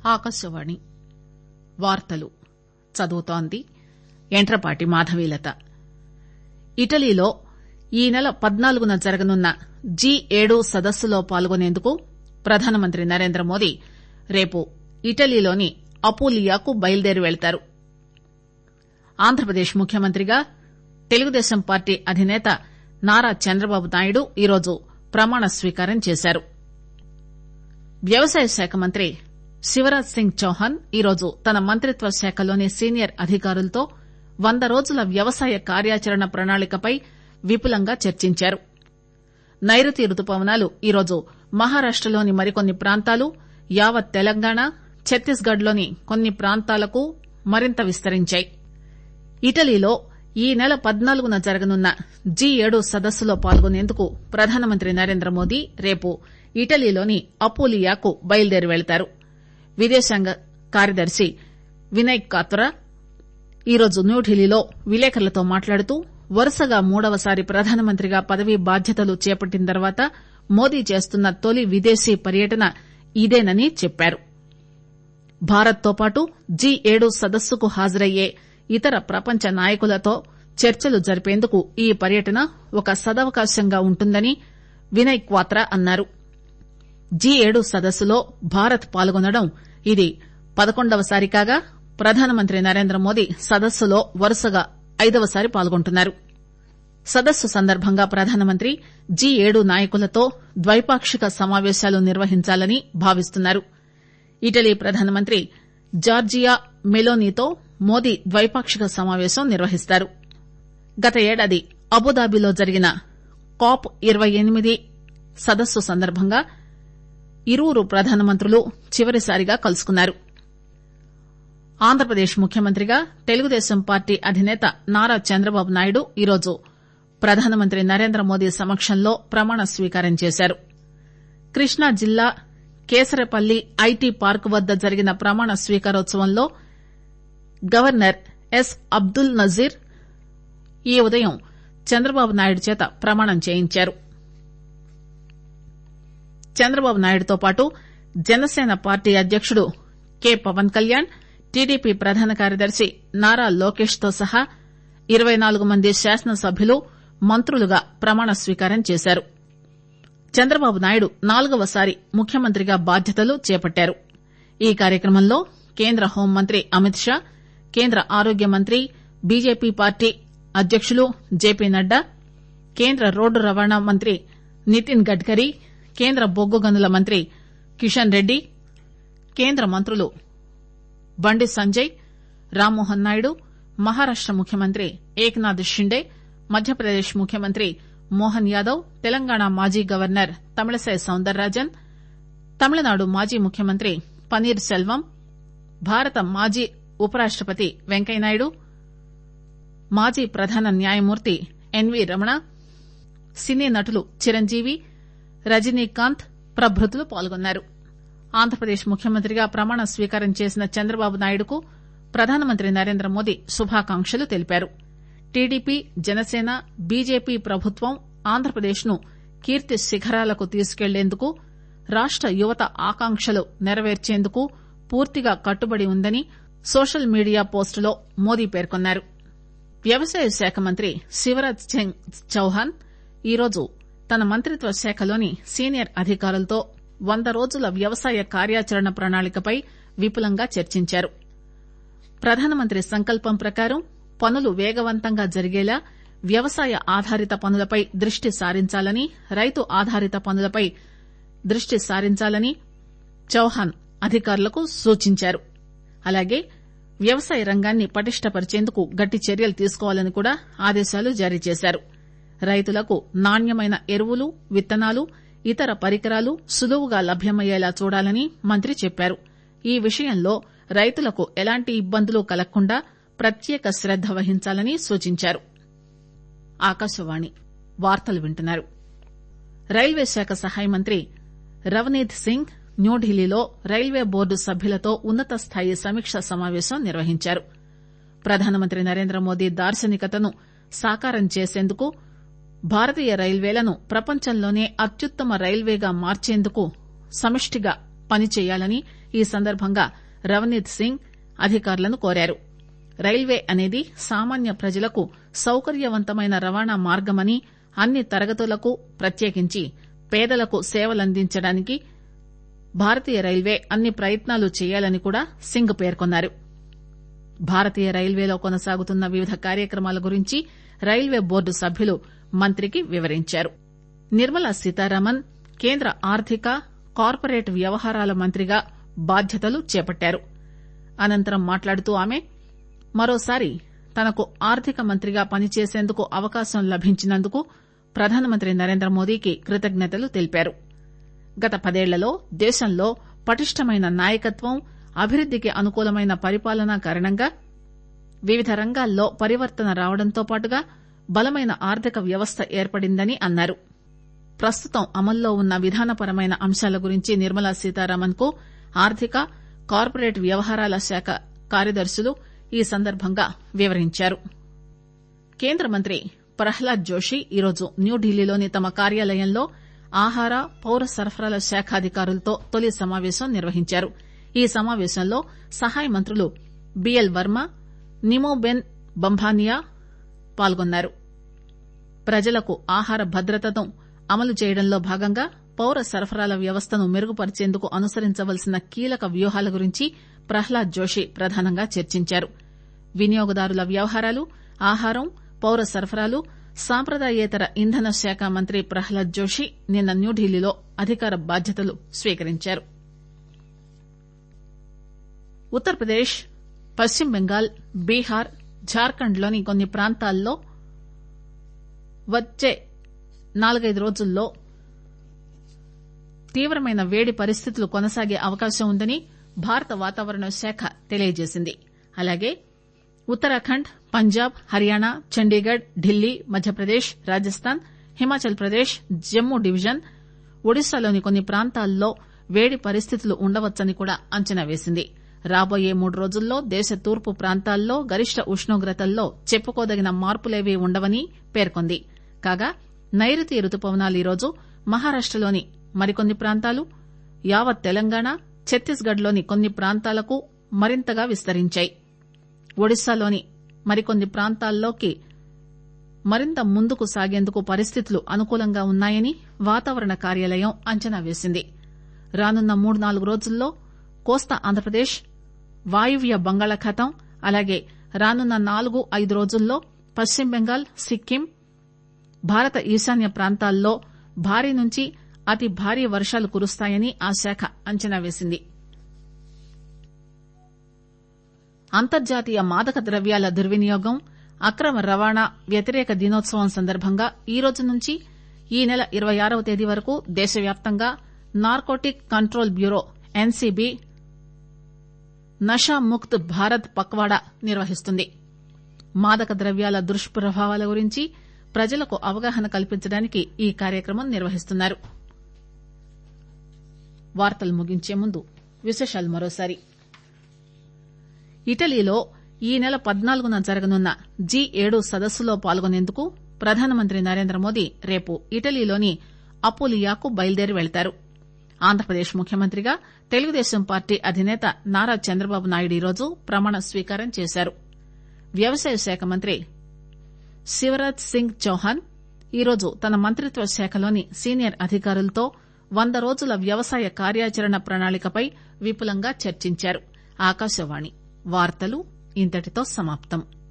ఆకాశవాణి వార్తలు చదువుతోంది యంట్రపాటి మాధవీలత ఇటలీలో ఈ నెల పద్నాలుగున జరగనున్న జి ఏడు సదస్సులో పాల్గొనేందుకు ప్రధానమంత్రి నరేంద్రమోదీ రేపు ఇటలీలోని అపూలియాకు బయలుదేరి వెళతారు ఆంధ్రప్రదేశ్ ముఖ్యమంత్రిగా తెలుగుదేశం పార్టీ అధినేత నారా చంద్రబాబు నాయుడు ఈరోజు ప్రమాణ స్వీకారం చేశారు వ్యవసాయ శాఖ మంత్రి శివరాజ్ సింగ్ చౌహాన్ ఈరోజు తన మంత్రిత్వ శాఖలోని సీనియర్ అధికారులతో వంద రోజుల వ్యవసాయ కార్యాచరణ ప్రణాళికపై విపులంగా చర్చించారు నైరుతి రుతుపవనాలు ఈరోజు మహారాష్టలోని మరికొన్ని ప్రాంతాలు యావత్ తెలంగాణ ఛత్తీస్ గఢ్ లోని కొన్ని ప్రాంతాలకు మరింత విస్తరించాయి ఇటలీలో ఈ నెల పద్నాలుగున జరగనున్న జి ఏడు సదస్సులో పాల్గొనేందుకు ప్రధానమంత్రి నరేంద్రమోదీ రేపు ఇటలీలోని అపూలియాకు బయలుదేరి వెళతారు విదేశాంగ కార్యదర్శి వినయ్ కాత్రా ఈరోజు న్యూఢిల్లీలో విలేకరులతో మాట్లాడుతూ వరుసగా మూడవసారి ప్రధానమంత్రిగా పదవీ బాధ్యతలు చేపట్టిన తర్వాత మోదీ చేస్తున్న తొలి విదేశీ పర్యటన ఇదేనని చెప్పారు భారత్ తో పాటు జి ఏడు సదస్సుకు హాజరయ్యే ఇతర ప్రపంచ నాయకులతో చర్చలు జరిపేందుకు ఈ పర్యటన ఒక సదవకాశంగా ఉంటుందని వినయ్ క్వాత్రా అన్నారు జి ఏడు సదస్సులో భారత్ పాల్గొనడం ఇది పదకొండవసారి కాగా ప్రధానమంత్రి నరేంద్రమోదీ సదస్సులో వరుసగా ఐదవసారి పాల్గొంటున్నారు సదస్సు సందర్భంగా ప్రధానమంత్రి జి ఏడు నాయకులతో ద్వైపాక్షిక సమావేశాలు నిర్వహించాలని భావిస్తున్నారు ఇటలీ ప్రధానమంత్రి జార్జియా మెలోనీతో మోదీ ద్వైపాక్షిక సమావేశం నిర్వహిస్తారు గత ఏడాది అబుదాబిలో జరిగిన కాప్ ఇరవై ఎనిమిది సదస్సు సందర్భంగా ఇరువురు ప్రధానమంత్రులు చివరిసారిగా కలుసుకున్నారు ఆంధ్రప్రదేశ్ ముఖ్యమంత్రిగా తెలుగుదేశం పార్టీ అధినేత నారా చంద్రబాబు నాయుడు ఈరోజు ప్రధానమంత్రి నరేంద్రమోదీ సమక్షంలో ప్రమాణ స్వీకారం చేశారు కృష్ణా జిల్లా కేసరపల్లి ఐటీ పార్క్ వద్ద జరిగిన ప్రమాణ స్వీకారోత్సవంలో గవర్నర్ ఎస్ అబ్దుల్ నజీర్ ఈ ఉదయం చంద్రబాబు నాయుడు చేత ప్రమాణం చేయించారు చంద్రబాబు నాయుడుతో పాటు జనసేన పార్టీ అధ్యకుడు కె పవన్ కళ్యాణ్ టీడీపీ ప్రధాన కార్యదర్శి నారా లోకేష్ తో సహా ఇరవై నాలుగు మంది శాసనసభ్యులు మంత్రులుగా ప్రమాణ స్వీకారం చేశారు చంద్రబాబు నాయుడు నాలుగవసారి ముఖ్యమంత్రిగా బాధ్యతలు చేపట్టారు ఈ కార్యక్రమంలో కేంద్ర హోంమంత్రి అమిత్ షా కేంద్ర ఆరోగ్య మంత్రి బీజేపీ పార్టీ అధ్యకులు జేపీ నడ్డా కేంద్ర రోడ్డు రవాణా మంత్రి నితిన్ గడ్కరీ కేంద్ర బొగ్గు గనుల మంత్రి కిషన్ రెడ్డి కేంద్ర మంత్రులు బండి సంజయ్ రామ్మోహన్ నాయుడు మహారాష్ట ముఖ్యమంత్రి ఏక్నాథ్ షిండే మధ్యప్రదేశ్ ముఖ్యమంత్రి మోహన్ యాదవ్ తెలంగాణ మాజీ గవర్నర్ తమిళసై సౌందరరాజన్ తమిళనాడు మాజీ ముఖ్యమంత్రి పన్నీర్ సెల్వం భారత మాజీ ఉపరాష్టపతి వెంకయ్యనాయుడు మాజీ ప్రధాన న్యాయమూర్తి ఎన్వీ రమణ సినీ నటులు చిరంజీవి రజనీకాంత్ ప్రభృతులు పాల్గొన్నారు ఆంధ్రప్రదేశ్ ముఖ్యమంత్రిగా ప్రమాణ స్వీకారం చేసిన చంద్రబాబు నాయుడుకు ప్రధానమంత్రి నరేంద్రమోదీ శుభాకాంక్షలు తెలిపారు టీడీపీ జనసేన బీజేపీ ప్రభుత్వం ఆంధ్రప్రదేశ్ ను కీర్తి శిఖరాలకు తీసుకెళ్లేందుకు రాష్ట యువత ఆకాంక్షలు నెరవేర్చేందుకు పూర్తిగా కట్టుబడి ఉందని సోషల్ మీడియా పోస్టులో మోదీ పేర్కొన్నారు వ్యవసాయ శాఖ మంత్రి శివరాజ్ సింగ్ చౌహాన్ ఈరోజు తన మంత్రిత్వ శాఖలోని సీనియర్ అధికారులతో వంద రోజుల వ్యవసాయ కార్యాచరణ ప్రణాళికపై విపులంగా చర్చించారు ప్రధానమంత్రి సంకల్పం ప్రకారం పనులు వేగవంతంగా జరిగేలా వ్యవసాయ ఆధారిత పనులపై దృష్టి సారించాలని రైతు ఆధారిత పనులపై దృష్టి సారించాలని చౌహాన్ అధికారులకు సూచించారు అలాగే వ్యవసాయ రంగాన్ని పటిష్టపరిచేందుకు గట్టి చర్యలు తీసుకోవాలని కూడా ఆదేశాలు జారీ చేశారు రైతులకు నాణ్యమైన ఎరువులు విత్తనాలు ఇతర పరికరాలు సులువుగా లభ్యమయ్యేలా చూడాలని మంత్రి చెప్పారు ఈ విషయంలో రైతులకు ఎలాంటి ఇబ్బందులు కలగకుండా ప్రత్యేక శ్రద్ద వహించాలని సూచించారు ఆకాశవాణి వార్తలు వింటున్నారు రైల్వే శాఖ సహాయ మంత్రి రవనీత్ సింగ్ న్యూఢిల్లీలో రైల్వే బోర్డు సభ్యులతో ఉన్నత స్థాయి సమీక్ష సమావేశం నిర్వహించారు ప్రధానమంత్రి నరేంద్రమోదీ దార్శనికతను సాకారం చేసేందుకు భారతీయ రైల్వేలను ప్రపంచంలోనే అత్యుత్తమ రైల్వేగా మార్చేందుకు సమిష్టిగా పనిచేయాలని ఈ సందర్భంగా రవనీత్ సింగ్ అధికారులను కోరారు రైల్వే అనేది సామాన్య ప్రజలకు సౌకర్యవంతమైన రవాణా మార్గమని అన్ని తరగతులకు ప్రత్యేకించి పేదలకు సేవలందించడానికి భారతీయ రైల్వే అన్ని ప్రయత్నాలు చేయాలని కూడా సింగ్ పేర్కొన్నారు భారతీయ రైల్వేలో కొనసాగుతున్న వివిధ కార్యక్రమాల గురించి రైల్వే బోర్డు సభ్యులు మంత్రికి వివరించారు నిర్మలా సీతారామన్ కేంద్ర ఆర్థిక కార్పొరేట్ వ్యవహారాల మంత్రిగా బాధ్యతలు చేపట్టారు అనంతరం మాట్లాడుతూ ఆమె మరోసారి తనకు ఆర్థిక మంత్రిగా పనిచేసేందుకు అవకాశం లభించినందుకు ప్రధానమంత్రి నరేంద్రమోదీకి కృతజ్ఞతలు తెలిపారు గత పదేళ్లలో దేశంలో పటిష్టమైన నాయకత్వం అభివృద్దికి అనుకూలమైన పరిపాలన కారణంగా వివిధ రంగాల్లో పరివర్తన రావడంతో పాటుగా బలమైన ఆర్థిక వ్యవస్థ ఏర్పడిందని అన్నారు ప్రస్తుతం అమల్లో ఉన్న విధానపరమైన అంశాల గురించి నిర్మలా సీతారామన్ కు ఆర్థిక కార్పొరేట్ వ్యవహారాల శాఖ కార్యదర్శులు ఈ సందర్భంగా వివరించారు కేంద్ర మంత్రి ప్రహ్లాద్ జోషి ఈరోజు న్యూఢిల్లీలోని తమ కార్యాలయంలో ఆహార పౌర సరఫరాల శాఖ అధికారులతో తొలి సమావేశం నిర్వహించారు ఈ సమావేశంలో సహాయ మంత్రులు బిఎల్ వర్మ నిమోబెన్ బంభానియా పాల్గొన్నారు ప్రజలకు ఆహార భద్రతను అమలు చేయడంలో భాగంగా పౌర సరఫరాల వ్యవస్థను మెరుగుపరిచేందుకు అనుసరించవలసిన కీలక వ్యూహాల గురించి ప్రహ్లాద్ జోషి ప్రధానంగా చర్చించారు వినియోగదారుల వ్యవహారాలు ఆహారం పౌర సరఫరాలు సాంప్రదాయేతర ఇంధన శాఖ మంత్రి ప్రహ్లాద్ జోషి నిన్న న్యూఢిల్లీలో అధికార బాధ్యతలు స్వీకరించారు ఉత్తరప్రదేశ్ పశ్చిమ బెంగాల్ బీహార్ జార్ఖండ్ లోని కొన్ని ప్రాంతాల్లో వచ్చే నాలుగైదు రోజుల్లో తీవ్రమైన వేడి పరిస్థితులు కొనసాగే అవకాశం ఉందని భారత వాతావరణ శాఖ తెలియజేసింది అలాగే ఉత్తరాఖండ్ పంజాబ్ హర్యానా చండీగఢ్ ఢిల్లీ మధ్యప్రదేశ్ రాజస్థాన్ హిమాచల్ ప్రదేశ్ జమ్మూ డివిజన్ ఒడిశాలోని కొన్ని ప్రాంతాల్లో వేడి పరిస్థితులు ఉండవచ్చని కూడా అంచనా వేసింది రాబోయే మూడు రోజుల్లో దేశ తూర్పు ప్రాంతాల్లో గరిష్ట ఉష్ణోగ్రతల్లో చెప్పుకోదగిన మార్పులేవీ ఉండవని పేర్కొంది కాగా నైరుతి రుతుపవనాలు ఈరోజు మహారాష్టలోని మరికొన్ని ప్రాంతాలు యావత్ తెలంగాణ ఛత్తీస్గఢ్ లోని కొన్ని ప్రాంతాలకు మరింతగా విస్తరించాయి ఒడిశాలోని మరికొన్ని ప్రాంతాల్లోకి మరింత ముందుకు సాగేందుకు పరిస్థితులు అనుకూలంగా ఉన్నాయని వాతావరణ కార్యాలయం అంచనా వేసింది రానున్న మూడు నాలుగు రోజుల్లో కోస్తా ఆంధ్రప్రదేశ్ వాయువ్య బంగాళాఖాతం అలాగే రానున్న నాలుగు ఐదు రోజుల్లో పశ్చిమ బెంగాల్ సిక్కిం భారత ఈశాన్య ప్రాంతాల్లో భారీ నుంచి అతి భారీ వర్షాలు కురుస్తాయని ఆ శాఖ అంచనా వేసింది అంతర్జాతీయ మాదక ద్రవ్యాల దుర్వినియోగం అక్రమ రవాణా వ్యతిరేక దినోత్సవం సందర్భంగా ఈ రోజు నుంచి ఈ నెల ఇరవై ఆరవ తేదీ వరకు దేశవ్యాప్తంగా narcotic control bureau NCB Nasha Mukt Bharat Pakhwada నిర్వహిస్తుంది మాదక ద్రవ్యాల దుష్ప్రభావాల గురించి ప్రజలకు అవగాహన కల్పించడానికి ఈ కార్యక్రమం నిర్వహిస్తున్నారు వార్తలు ముగించే ముందు విశేషాలు మరోసారి ఇటలీలో ఈ నెల పద్నాలుగున జరగనున్న జీ ఏడు సదస్సులో పాల్గొనేందుకు ప్రధానమంత్రి నరేంద్ర మోదీ రేపు ఇటలీలోని అపులియాకు బయలుదేరి వెళతారు ఆంధ్రప్రదేశ్ ముఖ్యమంత్రిగా తెలుగుదేశం పార్టీ అధినేత నారా చంద్రబాబు నాయుడు ఈరోజు ప్రమాణ స్వీకారం చేశారు వ్యవసాయ శాఖ మంత్రి శివరాజ్ సింగ్ చౌహాన్ ఈరోజు తన మంత్రిత్వ శాఖలోని సీనియర్ అధికారులతో వంద రోజుల వ్యవసాయ కార్యాచరణ ప్రణాళికపై విపులంగా చర్చించారు ఆకాశవాణి వార్తలు ఇంతటితో సమాప్తం